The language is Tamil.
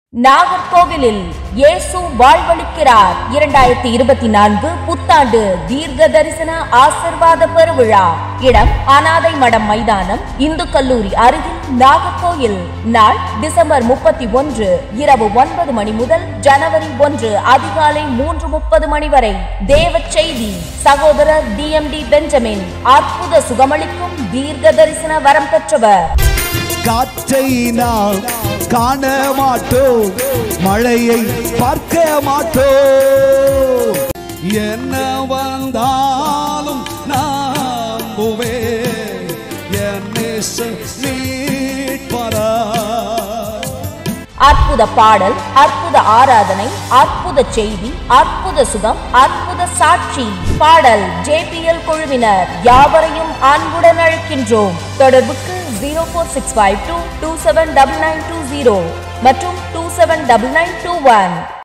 நாகர்கோவிலில் இயேசு வாழ்வளிக்கிறார் இரண்டாயிரத்தி இருபத்தி நான்கு புத்தாண்டு தீர்க்க தரிசன ஆசிர்வாத பெருவிழா இடம் அனாதை மடம் மைதானம் இந்து கல்லூரி அருகில் நாகர்கோயில் நாள் டிசம்பர் முப்பத்தி ஒன்று இரவு ஒன்பது மணி முதல் ஜனவரி ஒன்று அதிகாலை மூன்று முப்பது மணி வரை தேவ செய்தி சகோதரர் டிஎம்டி பெஞ்சமின் அற்புத சுகமளிக்கும் தீர்க்க தரிசன வரம் பெற்றவர் காற்றை நாம் காண மாட்டோம் மழையை பார்க்க மாட்டோம் என்ன வந்தாலும் நம்புவே என் நேசர் மீட்பரா அற்புத பாடல் அற்புத ஆராதனை அற்புத செய்தி அற்புத சுகம் அற்புத சாட்சி பாடல் ஜேபிஎல் குழுவினர் யாவரையும் அன்புடன் அழைக்கின்றோம் தொடர்புக்கு zero four six five two two seven double nine two zero மற்றும் two seven double nine two one